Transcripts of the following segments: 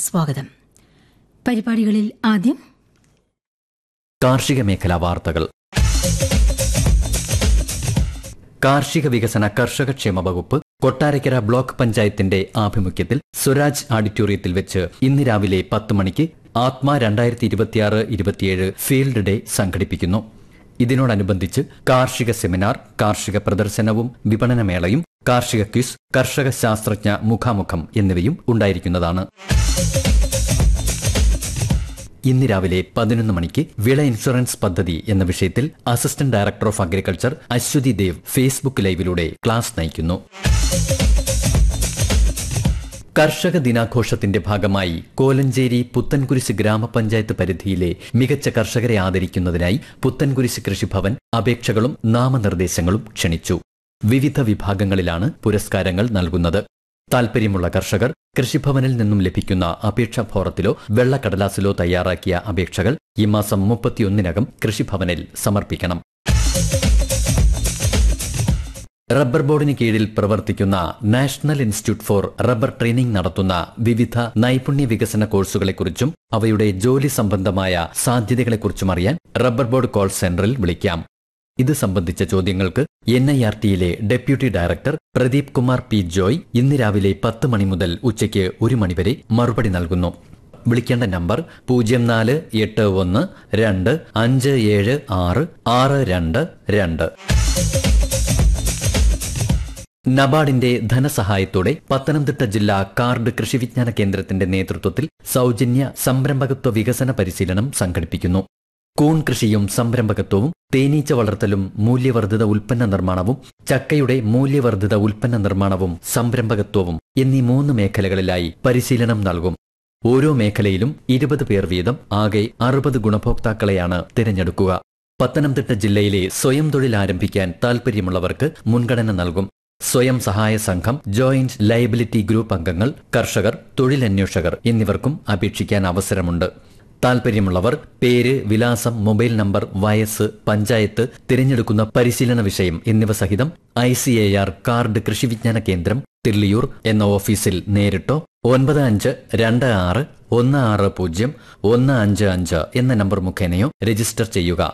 സ്വാഗതം പരിപാടികളിൽ ആദ്യം കാർഷിക മേഖലാ വാർത്തകൾ കാർഷിക വികസന കർഷകക്ഷേമ വകുപ്പ് കൊട്ടാരക്കര ബ്ലോക്ക് പഞ്ചായത്തിന്റെ ആഭിമുഖ്യത്തിൽ സ്വരാജ് ഓഡിറ്റോറിയത്തിൽ വെച്ച് ഇന്ന് രാവിലെ പത്ത് മണിക്ക് ആത്മ രണ്ടായിരത്തി ഇരുപത്തിയാറ് ഇരുപത്തിയേഴ് ഫീൽഡ് ഡേ സംഘടിപ്പിക്കുന്നു ഇതിനോടനുബന്ധിച്ച് കാർഷിക സെമിനാർ കാർഷിക പ്രദർശനവും വിപണനമേളയും കാർഷിക ക്വിസ് കർഷക ശാസ്ത്രജ്ഞ മുഖാമുഖം എന്നിവയും ഉണ്ടായിരിക്കുന്നതാണ് ഇന്ന് രാവിലെ പതിനൊന്ന് മണിക്ക് വിള ഇൻഷുറൻസ് പദ്ധതി എന്ന വിഷയത്തിൽ assistant director of agriculture Aswathi Dev Facebook ലൈവിലൂടെ ക്ലാസ് നയിക്കുന്നു കർഷക ദിനാഘോഷത്തിന്റെ ഭാഗമായി കോലഞ്ചേരി പുത്തൻകുരിശ് ഗ്രാമപഞ്ചായത്ത് പരിധിയിലെ മികച്ച കർഷകരെ ആദരിക്കുന്നതിനായി പുത്തൻകുരിശ് കൃഷിഭവൻ അപേക്ഷകളും നാമനിർദ്ദേശങ്ങളും ക്ഷണിച്ചു വിവിധ വിഭാഗങ്ങളിലാണ് പുരസ്കാരങ്ങൾ നൽകുന്നത് താൽപര്യമുള്ള കർഷകർ കൃഷിഭവനിൽ നിന്നും ലഭിക്കുന്ന അപേക്ഷാ ഫോറത്തിലോ വെള്ളക്കടലാസിലോ തയ്യാറാക്കിയ അപേക്ഷകൾ ഈ മാസം മുപ്പത്തിയൊന്നിനകം കൃഷിഭവനിൽ സമർപ്പിക്കണം റബ്ബർ ബോർഡിന് കീഴിൽ പ്രവർത്തിക്കുന്ന national institute for rubber training നടത്തുന്ന വിവിധ നൈപുണ്യ വികസന കോഴ്സുകളെക്കുറിച്ചും അവയുടെ ജോലി സംബന്ധമായ സാധ്യതകളെക്കുറിച്ചും അറിയാൻ റബ്ബർ ബോർഡ് കോൾ സെന്ററിൽ വിളിക്കാം ഇത് സംബന്ധിച്ച ചോദ്യങ്ങൾക്ക് എൻ ഐ ആർ ടിയിലെ deputy director Pradeep Kumar P Joy ഇന്ന് രാവിലെ പത്ത് മണി മുതൽ ഉച്ചയ്ക്ക് ഒരു മണിവരെ മറുപടി നൽകുന്നു വിളിക്കേണ്ട നമ്പർ പൂജ്യം നാല് എട്ട് ഒന്ന് രണ്ട് അഞ്ച് ഏഴ് ആറ് ആറ് രണ്ട് രണ്ട് നബാർഡിന്റെ ധനസഹായത്തോടെ പത്തനംതിട്ട ജില്ലാ കാർഡ് കൃഷി വിജ്ഞാന കേന്ദ്രത്തിന്റെ നേതൃത്വത്തിൽ സൗജന്യ സംരംഭകത്വ വികസന പരിശീലനം സംഘടിപ്പിക്കുന്നു കൂൺ കൃഷിയും സംരംഭകത്വവും തേനീച്ച വളർത്തലും മൂല്യവർദ്ധിത ഉൽപ്പന്ന നിർമ്മാണവും ചക്കയുടെ മൂല്യവർദ്ധിത ഉൽപ്പന്ന നിർമ്മാണവും സംരംഭകത്വവും എന്നീ മൂന്ന് മേഖലകളിലായി പരിശീലനം നൽകും ഓരോ മേഖലയിലും ഇരുപത് പേർ വീതം ആകെ അറുപത് ഗുണഭോക്താക്കളെയാണ് തിരഞ്ഞെടുക്കുക പത്തനംതിട്ട ജില്ലയിലെ സ്വയം തൊഴിൽ ആരംഭിക്കാൻ താൽപര്യമുള്ളവർക്ക് മുൻഗണന നൽകും സ്വയം സഹായ സംഘം ജോയിന്റ് ലയബിലിറ്റി ഗ്രൂപ്പ് അംഗങ്ങൾ കർഷകർ തൊഴിലന്വേഷകർ എന്നിവർക്കും അപേക്ഷിക്കാൻ അവസരമുണ്ട് താൽപര്യമുള്ളവർ പേര് വിലാസം മൊബൈൽ നമ്പർ വയസ്സ് പഞ്ചായത്ത് തിരഞ്ഞെടുക്കുന്ന പരിശീലന വിഷയം എന്നിവ സഹിതം I C A R card Krishi Vigyan Kendra Thilliyur എന്ന ഓഫീസിൽ നേരിട്ടോ ഒൻപത് അഞ്ച് രണ്ട് ആറ് ഒന്ന് ആറ് പൂജ്യം ഒന്ന് അഞ്ച് അഞ്ച് എന്ന നമ്പർ മുഖേനയോ രജിസ്റ്റർ ചെയ്യുക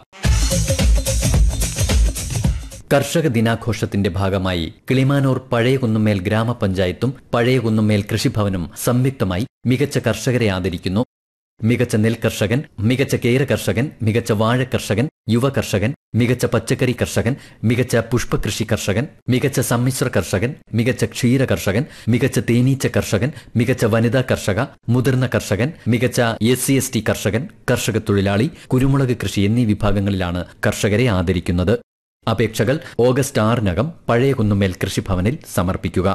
കർഷക ദിനാഘോഷത്തിന്റെ ഭാഗമായി കിളിമാനൂർ പഴയകുന്നുമേൽ ഗ്രാമപഞ്ചായത്തും പഴയകുന്നുമേൽ കൃഷിഭവനും സംയുക്തമായി മികച്ച കർഷകരെ ആദരിക്കുന്നു മികച്ച നെൽ കർഷകൻ മികച്ച കേര കർഷകൻ മികച്ച വാഴ കർഷകൻ യുവ കർഷകൻ മികച്ച പച്ചക്കറി കർഷകൻ മികച്ച പുഷ്പകൃഷി കർഷകൻ മികച്ച സമ്മിശ്ര കർഷകൻ മികച്ച ക്ഷീര കർഷകൻ മികച്ച തേനീച്ച കർഷകൻ മികച്ച വനിതാ കർഷക മുതിർന്ന കർഷകൻ മികച്ച എസ് സി എസ് ടി കർഷകൻ കർഷക തൊഴിലാളി കുരുമുളക് കൃഷി എന്നീ വിഭാഗങ്ങളിലാണ് കർഷകരെ ആദരിക്കുന്നത് അപേക്ഷകൾ ഓഗസ്റ്റ് ആറിനകം പഴയ കുന്നുമേൽ കൃഷിഭവനിൽ സമർപ്പിക്കുക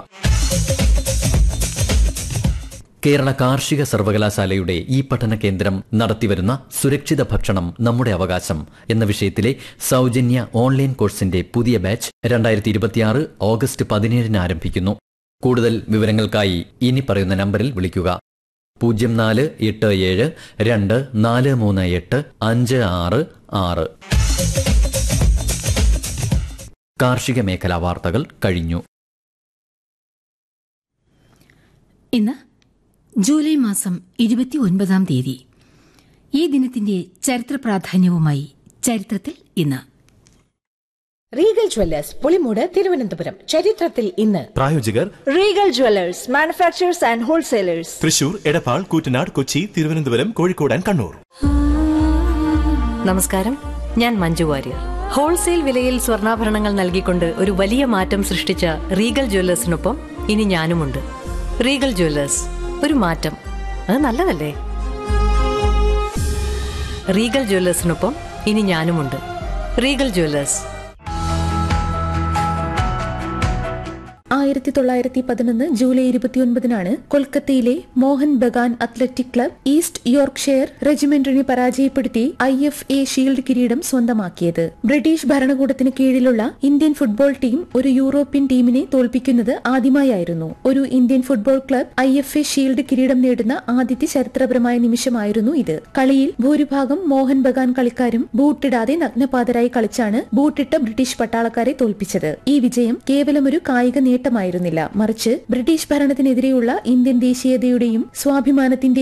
കേരള കാർഷിക സർവകലാശാലയുടെ ഈ പഠന കേന്ദ്രം നടത്തിവരുന്ന സുരക്ഷിത ഭക്ഷണം നമ്മുടെ അവകാശം എന്ന വിഷയത്തിലെ സൗജന്യ ഓൺലൈൻ കോഴ്സിന്റെ പുതിയ ബാച്ച് രണ്ടായിരത്തി ഇരുപത്തിയാറ് ഓഗസ്റ്റ് പതിനേഴിന് ആരംഭിക്കുന്നു കൂടുതൽ വിവരങ്ങൾക്കായി ഇനി പറയുന്ന നമ്പറിൽ വിളിക്കുക പൂജ്യം നാല് എട്ട് ഏഴ് രണ്ട് നാല് മൂന്ന് എട്ട് അഞ്ച് ആറ് ആറ് കാർഷിക മേഖലാ വാർത്തകൾ കഴിഞ്ഞു ഇന്ന് ജൂലൈ മാസം ഇരുപത്തി ഒൻപതാം തീയതി ഈ ദിനത്തിന്റെ ചരിത്ര പ്രാധാന്യവുമായി ചരിത്രത്തിൽ ഇന്ന് റീഗൽ ജ്വല്ലേഴ്സ് പുളിമൂട് തിരുവനന്തപുരം ചരിത്രത്തിൽ ഇന്ന് പ്രായോജകർ Regal jewellers manufacturers and wholesalers Thrissur Edappal Koottanad Kochi Thiruvananthapuram Kozhikode and Kannur നമസ്കാരം ഞാൻ മഞ്ജു വാര്യർ ഹോൾസെയിൽ വിലയിൽ സ്വർണ്ണാഭരണങ്ങൾ നൽകിക്കൊണ്ട് ഒരു വലിയ മാറ്റം സൃഷ്ടിച്ച റീഗൽ ജ്വല്ലേഴ്സിനൊപ്പം ഇനി ഞാനുമുണ്ട് റീഗൽ ജ്വല്ലേഴ്സ് ഒരു മാറ്റം അത് നല്ലതല്ലേ റീഗൽ ജ്വല്ലേഴ്സിനൊപ്പം ഇനി ഞാനുമുണ്ട് റീഗൽ ജ്വല്ലേഴ്സ് ആയിരത്തി തൊള്ളായിരത്തി പതിനൊന്ന് ജൂലൈ ഇരുപത്തിയൊൻപതിനാണ് കൊൽക്കത്തയിലെ Mohun Bagan athletic club East Yorkshire റെജിമെന്റിനെ പരാജയപ്പെടുത്തി ഐ എഫ് എ ഷീൽഡ് കിരീടം സ്വന്തമാക്കിയത് ബ്രിട്ടീഷ് ഭരണകൂടത്തിന് കീഴിലുള്ള ഇന്ത്യൻ ഫുട്ബോൾ ടീം ഒരു യൂറോപ്യൻ ടീമിനെ തോൽപ്പിക്കുന്നത് ആദ്യമായായിരുന്നു ഒരു Indian football club I F A shield കിരീടം നേടുന്ന ആദ്യത്തെ ചരിത്രപരമായ നിമിഷമായിരുന്നു ഇത് കളിയിൽ ഭൂരിഭാഗം മോഹൻ ബഗാൻ കളിക്കാരും ബൂട്ടിടാതെ നഗ്നപാതരായി കളിച്ചാണ് ബൂട്ടിട്ട ബ്രിട്ടീഷ് പട്ടാളക്കാരെ തോൽപ്പിച്ചത് ഈ വിജയം കേവലം ഒരു കായിക നേട്ടമായിരുന്നില്ല മറിച്ച് ബ്രിട്ടീഷ് ഭരണത്തിനെതിരെയുള്ള ഇന്ത്യൻ ദേശീയതയുടെയും സ്വാഭിമാനത്തിന്റെയും